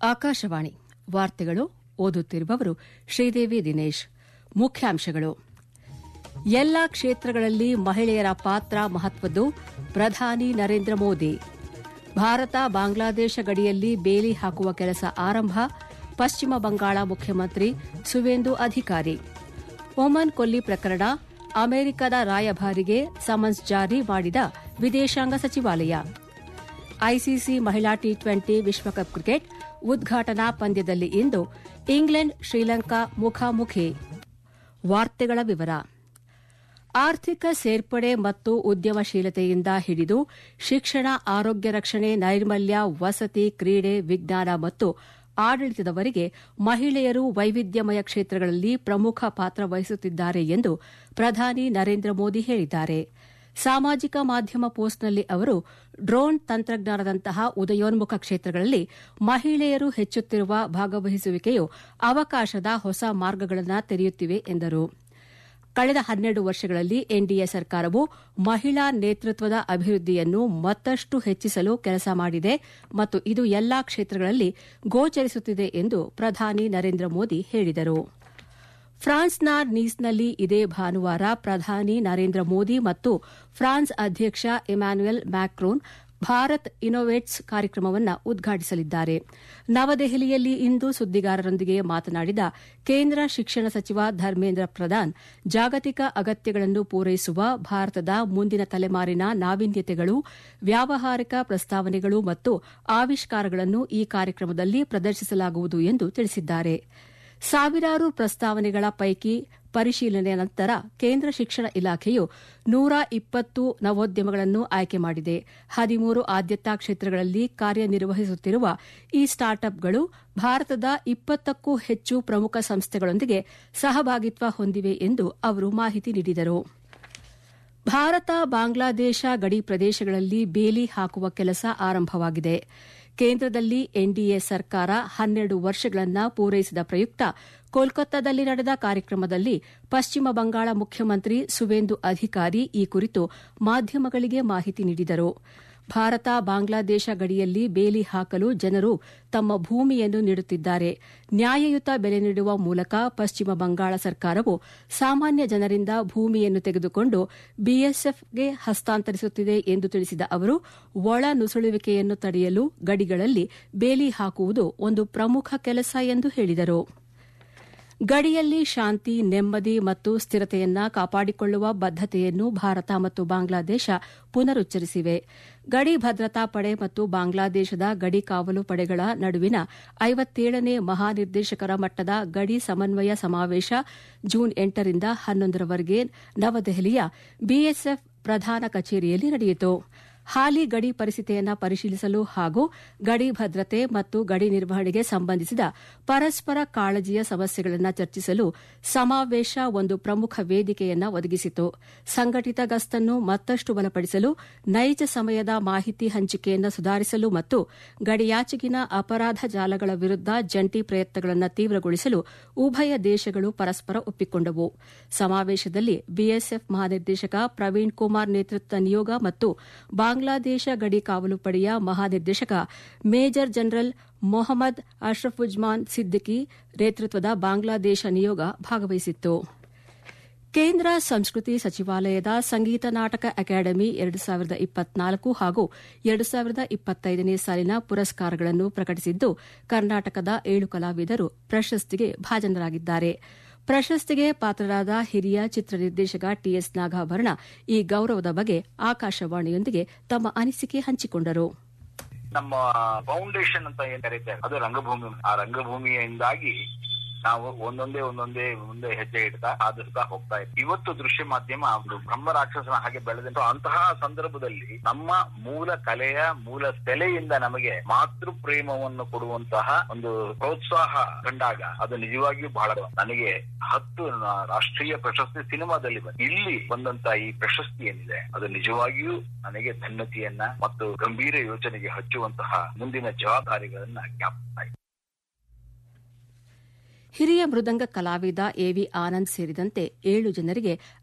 ಆಕಾಶವಾಣಿ ವಾರ್ತೆಗಳು ಓದುತ್ತಿರುವವರು ಶ್ರೀದೇವಿ ದಿನೇಶ್ ಮುಖ್ಯಾಂಶಗಳು ಎಲ್ಲಾ ಕ್ಷೇತ್ರಗಳಲ್ಲಿ ಮಹಿಳೆಯರ ಪಾತ್ರ ಮಹತ್ವದ್ದು ಪ್ರಧಾನಿ ನರೇಂದ್ರ ಮೋದಿ ಭಾರತ ಬಾಂಗ್ಲಾದೇಶ ಗಡಿಯಲ್ಲಿ ಬೇಲಿ ಹಾಕುವ ಕೆಲಸ ಆರಂಭ ಪಶ್ಚಿಮ ಬಂಗಾಳ ಮುಖ್ಯಮಂತ್ರಿ ಸುವೇಂದು ಅಧಿಕಾರಿ ಒಮನ್ ಕೊಲ್ಲಿ ಪ್ರಕರಣ ಅಮೆರಿಕದ ರಾಯಭಾರಿಗೆ ಸಮನ್ಸ್ ಜಾರಿ ಮಾಡಿದ ವಿದೇಶಾಂಗ ಸಚಿವಾಲಯ ಐಸಿಸಿ ಮಹಿಳಾ ಟಿ ಟ್ವೆಂಟಿ ವಿಶ್ವಕಪ್ ಕ್ರಿಕೆಟ್ ಉದ್ಘಾಟನಾ ಪಂದ್ಯದಲ್ಲಿ ಇಂದು ಇಂಗ್ಲೆಂಡ್ ಶ್ರೀಲಂಕಾ ಮುಖಾಮುಖಿ ವಾರ್ತೆಗಳ ವಿವರ ಆರ್ಥಿಕ ಸೇರ್ಪಡೆ ಮತ್ತು ಉದ್ಯಮಶೀಲತೆಯಿಂದ ಹಿಡಿದು ಶಿಕ್ಷಣ ಆರೋಗ್ಯ ರಕ್ಷಣೆ ನೈರ್ಮಲ್ಯ ವಸತಿ ಕ್ರೀಡೆ ವಿಜ್ಞಾನ ಮತ್ತು ಆಡಳಿತದವರೆಗೆ ಮಹಿಳೆಯರು ವೈವಿಧ್ಯಮಯ ಕ್ಷೇತ್ರಗಳಲ್ಲಿ ಪ್ರಮುಖ ಪಾತ್ರ ವಹಿಸುತ್ತಿದ್ದಾರೆ ಎಂದು ಪ್ರಧಾನಿ ನರೇಂದ್ರ ಮೋದಿ ಹೇಳಿದ್ದಾರೆ ಸಾಮಾಜಿಕ ಮಾಧ್ಯಮ ಪೋಸ್ಟ್ನಲ್ಲಿ ಅವರು ಡ್ರೋನ್ ತಂತ್ರಜ್ಞಾನದಂತಹ ಉದಯೋನ್ಮುಖ ಕ್ಷೇತ್ರಗಳಲ್ಲಿ ಮಹಿಳೆಯರು ಹೆಚ್ಚುತ್ತಿರುವ ಭಾಗವಹಿಸುವಿಕೆಯು ಅವಕಾಶದ ಹೊಸ ಮಾರ್ಗಗಳನ್ನು ತೆರೆಯುತ್ತಿವೆ ಎಂದರು ಕಳೆದ ಹನ್ನೆರಡು ವರ್ಷಗಳಲ್ಲಿ ಎನ್ಡಿಎ ಸರ್ಕಾರವು ಮಹಿಳಾ ನೇತೃತ್ವದ ಅಭಿವೃದ್ಧಿಯನ್ನು ಮತ್ತಷ್ಟು ಹೆಚ್ಚಿಸಲು ಕೆಲಸ ಮಾಡಿದೆ ಮತ್ತು ಇದು ಎಲ್ಲಾ ಕ್ಷೇತ್ರಗಳಲ್ಲಿ ಗೋಚರಿಸುತ್ತಿದೆ ಎಂದು ಪ್ರಧಾನಿ ನರೇಂದ್ರ ಮೋದಿ ಹೇಳಿದರು ಫ್ರಾನ್ಸ್ನ ನೀಸ್ನಲ್ಲಿ ಇದೇ ಭಾನುವಾರ ಪ್ರಧಾನಿ ನರೇಂದ್ರ ಮೋದಿ ಮತ್ತು ಫ್ರಾನ್ಸ್ ಅಧ್ಯಕ್ಷ ಇಮ್ಯಾನ್ಯುಯಲ್ ಮ್ಯಾಕ್ರೋನ್ ಭಾರತ್ ಇನೋವೇಟ್ಸ್ ಕಾರ್ಯಕ್ರಮವನ್ನು ಉದ್ಘಾಟಿಸಲಿದ್ದಾರೆ ನವದೆಹಲಿಯಲ್ಲಿ ಇಂದು ಸುದ್ದಿಗಾರರೊಂದಿಗೆ ಮಾತನಾಡಿದ ಕೇಂದ್ರ ಶಿಕ್ಷಣ ಸಚಿವ ಧರ್ಮೇಂದ್ರ ಪ್ರಧಾನ್ ಜಾಗತಿಕ ಅಗತ್ಯಗಳನ್ನು ಪೂರೈಸುವ ಭಾರತದ ಮುಂದಿನ ತಲೆಮಾರಿನ ನಾವೀನ್ಯತೆಗಳು ವ್ಯಾವಹಾರಿಕ ಪ್ರಸ್ತಾವನೆಗಳು ಮತ್ತು ಆವಿಷ್ಕಾರಗಳನ್ನು ಈ ಕಾರ್ಯಕ್ರಮದಲ್ಲಿ ಪ್ರದರ್ಶಿಸಲಾಗುವುದು ಎಂದು ತಿಳಿಸಿದ್ದಾರೆ ಸಾವಿರಾರು ಪ್ರಸ್ತಾವನೆಗಳ ಪೈಕಿ ಪರಿಶೀಲನೆಯ ನಂತರ ಕೇಂದ್ರ ಶಿಕ್ಷಣ ಇಲಾಖೆಯು ನೂರ ಇಪ್ಪತ್ತು ನವೋದ್ಯಮಗಳನ್ನು ಆಯ್ಕೆ ಮಾಡಿದೆ ಹದಿಮೂರು ಆದ್ಯತಾ ಕ್ಷೇತ್ರಗಳಲ್ಲಿ ಕಾರ್ಯನಿರ್ವಹಿಸುತ್ತಿರುವ ಈ ಸ್ಟಾರ್ಟ್ಅಪ್ಗಳು ಭಾರತದ ಇಪ್ಪತ್ತಕ್ಕೂ ಹೆಚ್ಚು ಪ್ರಮುಖ ಸಂಸ್ಥೆಗಳೊಂದಿಗೆ ಸಹಭಾಗಿತ್ವ ಹೊಂದಿವೆ ಎಂದು ಅವರು ಮಾಹಿತಿ ನೀಡಿದರು ಭಾರತ ಬಾಂಗ್ಲಾದೇಶ ಗಡಿ ಪ್ರದೇಶಗಳಲ್ಲಿ ಬೇಲಿ ಹಾಕುವ ಕೆಲಸ ಆರಂಭವಾಗಿದೆ ಕೇಂದ್ರದಲ್ಲಿ ಎನ್ಡಿಎ ಸರ್ಕಾರ ಹನ್ನೆರಡು ವರ್ಷಗಳನ್ನು ಪೂರೈಸಿದ ಪ್ರಯುಕ್ತ ಕೋಲ್ಕತ್ತಾದಲ್ಲಿ ನಡೆದ ಕಾರ್ಯಕ್ರಮದಲ್ಲಿ ಪಶ್ಚಿಮ ಬಂಗಾಳ ಮುಖ್ಯಮಂತ್ರಿ ಸುವೇಂದು ಅಧಿಕಾರಿ ಈ ಕುರಿತು ಮಾಧ್ಯಮಗಳಿಗೆ ಮಾಹಿತಿ ನೀಡಿದರು ಭಾರತ ಬಾಂಗ್ಲಾದೇಶ ಗಡಿಯಲ್ಲಿ ಬೇಲಿ ಹಾಕಲು ಜನರು ತಮ್ಮ ಭೂಮಿಯನ್ನು ನೀಡುತ್ತಿದ್ದಾರೆ ನ್ಯಾಯಯುತ ಬೆಲೆ ನೀಡುವ ಮೂಲಕ ಪಶ್ಚಿಮ ಬಂಗಾಳ ಸರ್ಕಾರವು ಸಾಮಾನ್ಯ ಜನರಿಂದ ಭೂಮಿಯನ್ನು ತೆಗೆದುಕೊಂಡು ಬಿಎಸ್ಎಫ್ಗೆ ಹಸ್ತಾಂತರಿಸುತ್ತಿದೆ ಎಂದು ತಿಳಿಸಿದ ಅವರು ಒಳ ನುಸುಳುವಿಕೆಯನ್ನು ತಡೆಯಲು ಗಡಿಗಳಲ್ಲಿ ಬೇಲಿ ಹಾಕುವುದು ಒಂದು ಪ್ರಮುಖ ಕೆಲಸ ಎಂದು ಹೇಳಿದರು ಗಡಿಯಲ್ಲಿ ಶಾಂತಿ ನೆಮ್ಮದಿ ಮತ್ತು ಸ್ಥಿರತೆಯನ್ನ ಕಾಪಾಡಿಕೊಳ್ಳುವ ಬದ್ದತೆಯನ್ನು ಭಾರತ ಮತ್ತು ಬಾಂಗ್ಲಾದೇಶ ಪುನರುಚ್ಚರಿಸಿವೆ ಗಡಿ ಭದ್ರತಾ ಪಡೆ ಮತ್ತು ಬಾಂಗ್ಲಾದೇಶದ ಗಡಿ ಕಾವಲು ಪಡೆಗಳ ನಡುವಿನ ಐವತ್ತೇಳನೇ ಮಹಾನಿರ್ದೇಶಕರ ಮಟ್ಟದ ಗಡಿ ಸಮನ್ವಯ ಸಮಾವೇಶ ಜೂನ್ ಎಂಟರಿಂದ ಹನ್ನೊಂದರವರೆಗೆ ನವದೆಹಲಿಯ ಬಿಎಸ್ಎಫ್ ಪ್ರಧಾನ ಕಚೇರಿಯಲ್ಲಿ ನಡೆಯಿತು ಹಾಲಿ ಗಡಿ ಪರಿಸ್ಥಿತಿಯನ್ನು ಪರಿಶೀಲಿಸಲು ಹಾಗೂ ಗಡಿ ಭದ್ರತೆ ಮತ್ತು ಗಡಿ ನಿರ್ವಹಣೆಗೆ ಸಂಬಂಧಿಸಿದ ಪರಸ್ಪರ ಕಾಳಜಿಯ ಸಮಸ್ಯೆಗಳನ್ನು ಚರ್ಚಿಸಲು ಸಮಾವೇಶ ಒಂದು ಪ್ರಮುಖ ವೇದಿಕೆಯನ್ನು ಒದಗಿಸಿತು ಸಂಘಟಿತ ಗಸ್ತನ್ನು ಮತ್ತಷ್ಟು ಬಲಪಡಿಸಲು ನೈಜ ಸಮಯದ ಮಾಹಿತಿ ಹಂಚಿಕೆಯನ್ನು ಸುಧಾರಿಸಲು ಮತ್ತು ಗಡಿಯಾಚೆಗಿನ ಅಪರಾಧ ಜಾಲಗಳ ವಿರುದ್ದ ಜಂಟಿ ಪ್ರಯತ್ನಗಳನ್ನು ತೀವ್ರಗೊಳಿಸಲು ಉಭಯ ದೇಶಗಳು ಪರಸ್ಪರ ಒಪ್ಪಿಕೊಂಡವು ಸಮಾವೇಶದಲ್ಲಿ ಬಿಎಸ್ಎಫ್ ಮಹಾನಿರ್ದೇಶಕ ಪ್ರವೀಣ್ ಕುಮಾರ್ ನೇತೃತ್ವದ ನಿಯೋಗ ಮತ್ತು ಬಾಂಗ್ಲಾದೇಶ ಗಡಿ ಕಾವಲು ಪಡೆಯ ಮಹಾನಿರ್ದೇಶಕ ಮೇಜರ್ ಜನರಲ್ ಮೊಹಮ್ಮದ್ ಅಶ್ರಫುಜ್ಮಾನ್ ಸಿದ್ದಿಕಿ ನೇತೃತ್ವದ ಬಾಂಗ್ಲಾದೇಶ ನಿಯೋಗ ಭಾಗವಹಿಸಿತ್ತು ಕೇಂದ್ರ ಸಂಸ್ಕೃತಿ ಸಚಿವಾಲಯದ ಸಂಗೀತ ನಾಟಕ ಅಕಾಡೆಮಿ ಎರಡು ಸಾವಿರದ ಇಪ್ಪತ್ನಾಲ್ಕು ಹಾಗೂ ಎರಡು ಸಾವಿರದ ಇಪ್ಪತ್ತೈದನೇ ಸಾಲಿನ ಪುರಸ್ಕಾರಗಳನ್ನು ಪ್ರಕಟಿಸಿದ್ದು ಕರ್ನಾಟಕದ ಏಳು ಕಲಾವಿದರು ಪ್ರಶಸ್ತಿಗೆ ಭಾಜನರಾಗಿದ್ದಾರೆ ಪ್ರಶಸ್ತಿಗೆ ಪಾತ್ರರಾದ ಹಿರಿಯ ಚಿತ್ರ ನಿರ್ದೇಶಕ ಟಿಎಸ್ ನಾಗಾಭರಣ ಈ ಗೌರವದ ಬಗ್ಗೆ ಆಕಾಶವಾಣಿಯೊಂದಿಗೆ ತಮ್ಮ ಅನಿಸಿಕೆ ಹಂಚಿಕೊಂಡರು ನಮ್ಮ ಫೌಂಡೇಶನ್ ಅಂತ ಏನ್ ಕರೀತಾರೆ ಅದು ರಂಗಭೂಮಿ ಆ ರಂಗಭೂಮಿಯಿಂದಾಗಿ ನಾವು ಒಂದೊಂದೇ ಒಂದೊಂದೇ ಮುಂದೆ ಹೆಜ್ಜೆ ಇಡ್ತಾ ಆಧರಿಸ್ತಾ ಹೋಗ್ತಾ ಇದ್ವಿ ಇವತ್ತು ದೃಶ್ಯ ಮಾಧ್ಯಮ ಒಂದು ಬ್ರಹ್ಮ ರಾಕ್ಷಸನ ಹಾಗೆ ಬೆಳೆದ ಅಂತಹ ಸಂದರ್ಭದಲ್ಲಿ ನಮ್ಮ ಮೂಲ ಕಲೆಯ ಮೂಲ ಸೆಲೆಯಿಂದ ನಮಗೆ ಮಾತೃ ಪ್ರೇಮವನ್ನು ಕೊಡುವಂತಹ ಒಂದು ಪ್ರೋತ್ಸಾಹ ಕಂಡಾಗ ಅದು ನಿಜವಾಗಿಯೂ ಬಹಳ ನನಗೆ ಹತ್ತು ರಾಷ್ಟ್ರೀಯ ಪ್ರಶಸ್ತಿ ಸಿನಿಮಾದಲ್ಲಿ ಬಂದ ಇಲ್ಲಿ ಬಂದಂತ ಈ ಪ್ರಶಸ್ತಿ ಏನಿದೆ ಅದು ನಿಜವಾಗಿಯೂ ನನಗೆ ಧನ್ಯತೆಯನ್ನ ಮತ್ತು ಗಂಭೀರ ಯೋಚನೆಗೆ ಹಚ್ಚುವಂತಹ ಮುಂದಿನ ಜವಾಬ್ದಾರಿಗಳನ್ನ ಜ್ಞಾಪಿಸ್ತಾ ಇದೆ ಹಿರಿಯ ಮೃದಂಗ ಕಲಾವಿದ ಎವಿ ಆನಂದ್ ಸೇರಿದಂತೆ ಏಳು ಜನರಿಗೆ